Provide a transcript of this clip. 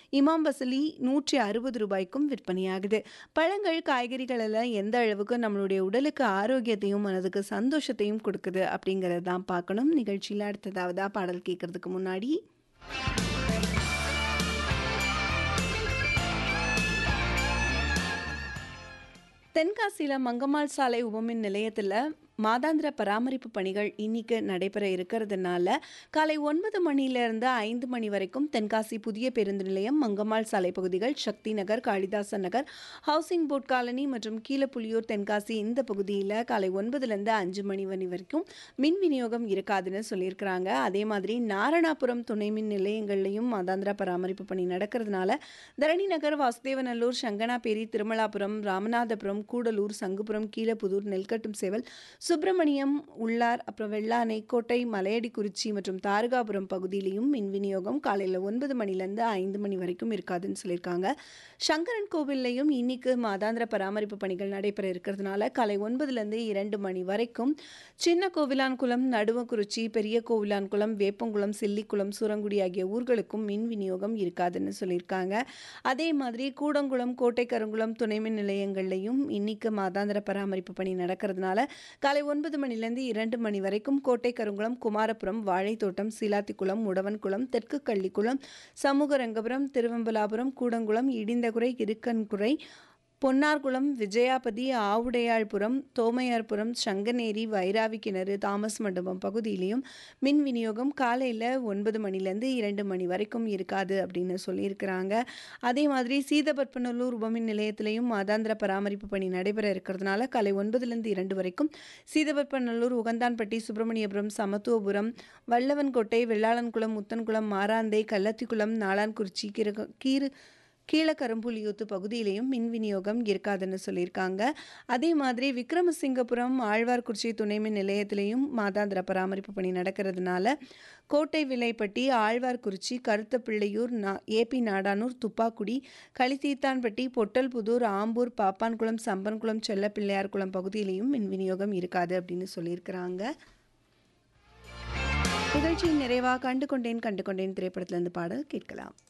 இமாம் பசலி நூற்றி அறுபது ரூபாய்க்கும் விற்பனையாகுது பழங்கள் காய்கறிகள் எல்லாம் எந்த அளவுக்கு நம்மளுடைய உடலுக்கு ஆரோக்கியத்தையும் மனதுக்கு சந்தோஷத்தையும் கொடுக்குது அப்படிங்கிறது தான் பார்க்கணும் நிகழ்ச்சியில் அடுத்ததாவதா பாடல் கேட்கறதுக்கு முன்னாடி தென்காசியில் மங்கம்மாள் சாலை உபமின் நிலையத்தில் மாதாந்திர பராமரிப்பு பணிகள் இன்னைக்கு நடைபெற இருக்கிறதுனால காலை ஒன்பது மணியிலிருந்து ஐந்து மணி வரைக்கும் தென்காசி புதிய பேருந்து நிலையம் மங்கம்மாள் சாலை பகுதிகள் Sakthi Nagar Kalidasan Nagar housing board colony மற்றும் கீழப்புலியூர் தென்காசி இந்த பகுதியில் காலை ஒன்பதுலேருந்து அஞ்சு மணி மணி வரைக்கும் மின் விநியோகம் இருக்காதுன்னு சொல்லியிருக்கிறாங்க அதே மாதிரி நாரணாபுரம் துணை மின் நிலையங்கள்லையும் மாதாந்திர பராமரிப்பு பணி நடக்கிறதுனால தரணி நகர் வாசுதேவநல்லூர் சங்கனாபேரி திருமலாபுரம் ராமநாதபுரம் கூடலூர் சங்குபுரம் கீழப்புதூர் நெல்கட்டும் சேவல் சுப்பிரமணியம் உள்ளார் அப்புறம் வெள்ளானை கோட்டை மலையடிக்குறிச்சி மற்றும் தாரகாபுரம் பகுதியிலையும் மின் விநியோகம் காலையில் ஒன்பது மணிலேருந்து ஐந்து மணி வரைக்கும் இருக்காதுன்னு சொல்லியிருக்காங்க சங்கரன் கோவில்லையும் இன்னைக்கு மாதாந்திர பராமரிப்பு பணிகள் நடைபெற இருக்கிறதுனால காலை ஒன்பதுலேருந்து இரண்டு மணி வரைக்கும் சின்ன கோவிலான்குளம் நடுவக்குறிச்சி பெரிய கோவிலான்குளம் வேப்பங்குளம் சில்லிக்குளம் சூரங்குடி ஆகிய ஊர்களுக்கும் மின் விநியோகம் இருக்காதுன்னு சொல்லியிருக்காங்க அதே மாதிரி கூடங்குளம் கோட்டைக்கருங்குளம் துணைமின் நிலையங்கள்லையும் இன்னைக்கு மாதாந்திர பராமரிப்பு பணி நடக்கிறதுனால காலை ஒன்பது மணிலேருந்து இரண்டு மணி வரைக்கும் கோட்டை கருங்குளம் குமாரபுரம் வாழைத்தோட்டம் சிலாத்திக்குளம் உடவன்குளம் தெற்கு கள்ளிக்குளம் சமூகரங்கபுரம் திருவம்பலாபுரம் கூடங்குளம் இடிந்தகுறை இருக்கன்குறை பொன்னார்குளம் விஜயாபதி ஆவுடையாள்புரம் தோமையார்புரம் சங்கநேரி வைராவி கிணறு தாமஸ் மண்டபம் பகுதியிலையும் மின் விநியோகம் காலையில் ஒன்பது மணிலேருந்து இரண்டு மணி வரைக்கும் இருக்காது அப்படின்னு சொல்லியிருக்கிறாங்க அதே மாதிரி சீதபற்பநல்லூர் உபமின் நிலையத்திலையும் மாதாந்திர பராமரிப்பு பணி நடைபெற இருக்கிறதுனால காலை ஒன்பதுலேருந்து இரண்டு வரைக்கும் சீதபற்பநல்லூர் உகந்தான்பட்டி சுப்பிரமணியபுரம் சமத்துவபுரம் வல்லவன்கோட்டை வெள்ளாளன்குளம் முத்தன்குளம் மாராந்தை கள்ளத்திக்குளம் நாளான்குறிச்சி கீர கீரு கீழக்கரும்புலியூத்து பகுதியிலையும் மின் விநியோகம் இருக்காதுன்னு சொல்லியிருக்காங்க அதே மாதிரி விக்ரமசிங்கபுரம் ஆழ்வார்குறிச்சி துணை மின் நிலையத்திலையும் மாதாந்திர பராமரிப்பு பணி நடக்கிறதுனால கோட்டை விலைப்பட்டி ஆழ்வார்குறிச்சி கருத்தப்பிள்ளையூர் நா ஏபி நாடானூர் துப்பாக்குடி களித்தீத்தான்பட்டி பொட்டல்புதூர் ஆம்பூர் பாப்பான்குளம் சம்பன்குளம் செல்லப்பிள்ளையார்குளம் பகுதியிலையும் மின் விநியோகம் இருக்காது அப்படின்னு சொல்லியிருக்கிறாங்க நிகழ்ச்சியின் நிறைவாக கண்டு கொண்டேன் கண்டு கொண்டேன் திரைப்படத்திலிருந்து பாடல் கேட்கலாம்